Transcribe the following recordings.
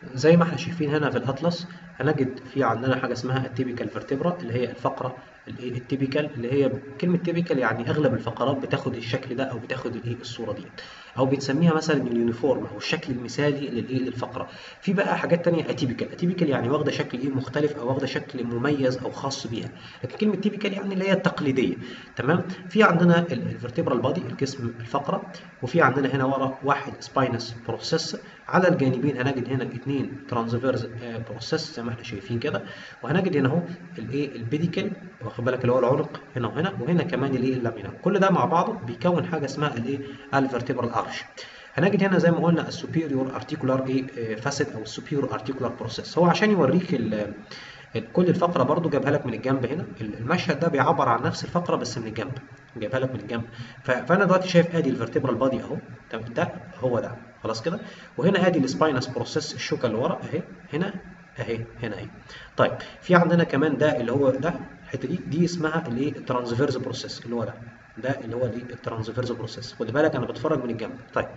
زي ما احنا شايفين هنا في الاطلس هنجد في عندنا حاجه اسمها التيبيكال فيرتبرا اللي هي الفقره الايه التيبيكال اللي هي كلمه تيبيكال يعني اغلب الفقرات بتاخد الشكل ده او بتاخد الايه الصوره دي او بنسميها مثلا اليونيفورم او الشكل المثالي للايه للفقره في بقى حاجات تانية اتيبيكال اتيبيكال يعني واخده شكل ايه مختلف او واخده شكل مميز او خاص بيها لكن كلمه تيبيكال يعني اللي هي التقليديه تمام في عندنا الفيرتبرال بادي الجسم الفقره وفي عندنا هنا ورا واحد سباينس بروسيس على الجانبين هنجد هنا اثنين ترانسفيرز بروسيس زي ما احنا شايفين كده وهنجد هنا اهو الايه البيديكال واخد بالك اللي هو العنق هنا وهنا وهنا كمان الايه اللامينا كل ده مع بعضه بيكون حاجه اسمها الايه الفيرتبرال ارش هنجد هنا زي ما قلنا السوبيريور ارتيكولار ايه فاسيت او السوبيريور ارتيكولار بروسيس هو عشان يوريك كل الفقره برضو جابها لك من الجنب هنا المشهد ده بيعبر عن نفس الفقره بس من الجنب جايبها لك من الجنب فانا دلوقتي شايف ادي الفيرتبرال بادي اهو ده هو ده خلاص كده وهنا ادي السباينس بروسيس الشوكه اللي ورا اهي هنا اهي هنا اهي طيب في عندنا كمان ده اللي هو ده الحته دي دي اسمها الايه الترانسفيرز بروسيس اللي هو ده ده اللي هو الايه الترانسفيرز بروسيس خد بالك انا بتفرج من الجنب طيب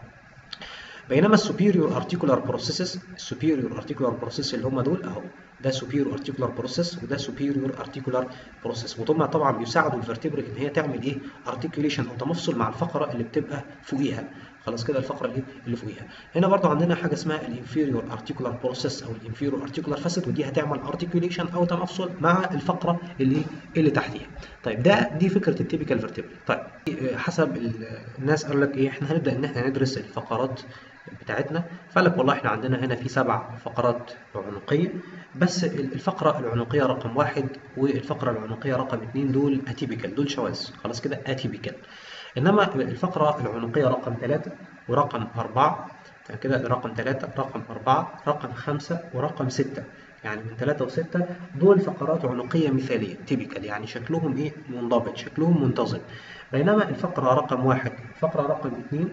بينما السوبيريور ارتيكولار بروسيسز السوبيريور ارتيكولار بروسيس اللي هم دول اهو ده سوبيريور ارتيكولار بروسيس وده سوبيريور ارتيكولار بروسيس وطبعا طبعا بيساعدوا الفرتبرا ان هي تعمل ايه ارتيكوليشن او تمفصل مع الفقره اللي بتبقى فوقيها خلاص كده الفقره اللي اللي فوقيها هنا برضو عندنا حاجه اسمها الانفيريور ارتيكولار بروسيس او الانفيريور ارتيكولار فاسيت ودي هتعمل ارتيكوليشن او تمفصل مع الفقره اللي اللي تحتيها طيب ده دي فكره التيبيكال فيرتبرا طيب حسب الناس قال لك ايه احنا هنبدا ان احنا ندرس الفقرات بتاعتنا فقال لك والله احنا عندنا هنا في سبع فقرات عنقيه بس الفقره العنقيه رقم واحد والفقره العنقيه رقم اثنين دول اتيبيكال دول شواذ خلاص كده اتيبيكال انما الفقره العنقيه رقم ثلاثه ورقم اربعه كده رقم ثلاثه رقم اربعه رقم خمسه ورقم سته يعني من ثلاثة وستة دول فقرات عنقية مثالية تيبيكال يعني شكلهم ايه منضبط شكلهم منتظم بينما الفقرة رقم واحد الفقرة رقم اثنين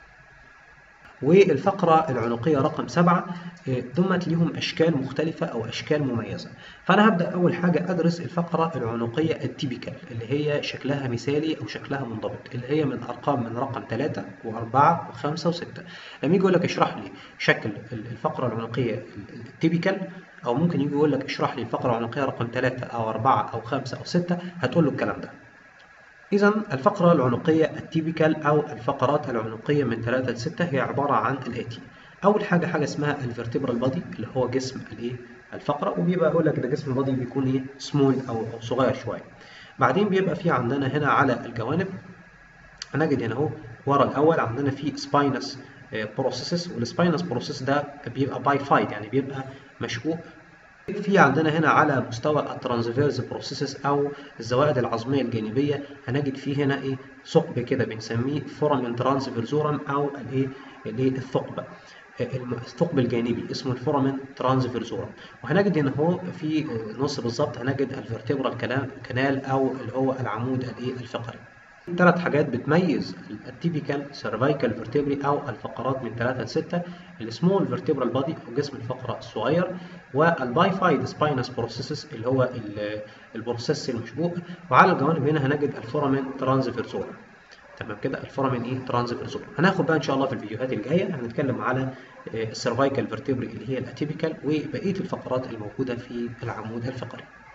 والفقرة العنقية رقم سبعة دمت ليهم أشكال مختلفة أو أشكال مميزة فأنا هبدأ أول حاجة أدرس الفقرة العنقية التيبيكال اللي هي شكلها مثالي أو شكلها منضبط اللي هي من أرقام من رقم 3 و4 و5 و6 لما يجي يقول لك اشرح لي شكل الفقرة العنقية التيبيكال أو ممكن يجي يقول لك اشرح لي الفقرة العنقية رقم 3 أو 4 أو 5 أو 6 هتقول له الكلام ده إذا الفقرة العنقية التيبيكال أو الفقرات العنقية من 3 ل 6 هي عبارة عن الآتي. أول حاجة حاجة اسمها الفرتبرال بادي اللي هو جسم الإيه؟ الفقرة وبيبقى يقول لك ده جسم البادي بيكون إيه؟ سمول أو أو صغير شوية. بعدين بيبقى في عندنا هنا على الجوانب هنجد هنا أهو ورا الأول عندنا في سباينس بروسيسز والسباينس بروسيس ده بيبقى بايفايد يعني بيبقى مشقوق في عندنا هنا على مستوى الترانسفيرز بروسيسز او الزوائد العظميه الجانبيه هنجد فيه هنا ايه ثقب كده بنسميه فورامين ترانسفيرزورم او الايه الايه الثقب الثقب الجانبي اسمه الفورامين ترانسفيرزورم وهنجد ان هو في نص بالظبط هنجد الفرتبرال كانال او اللي هو العمود الايه الفقري ثلاث حاجات بتميز التيبيكال سيرفايكال فيرتبري او الفقرات من 3 ل 6 السمول فيرتبرال بادي او جسم الفقره الصغير والبايفايد سباينس بروسيسز اللي هو البروسيس المشبوك وعلى الجوانب هنا هنجد الفورامين ترانسفيرزور تمام كده الفورامين ايه ترانسفيرزور هناخد بقى ان شاء الله في الفيديوهات الجايه هنتكلم على السيرفايكال فيرتبري اللي هي الاتيبيكال وبقيه الفقرات الموجوده في العمود الفقري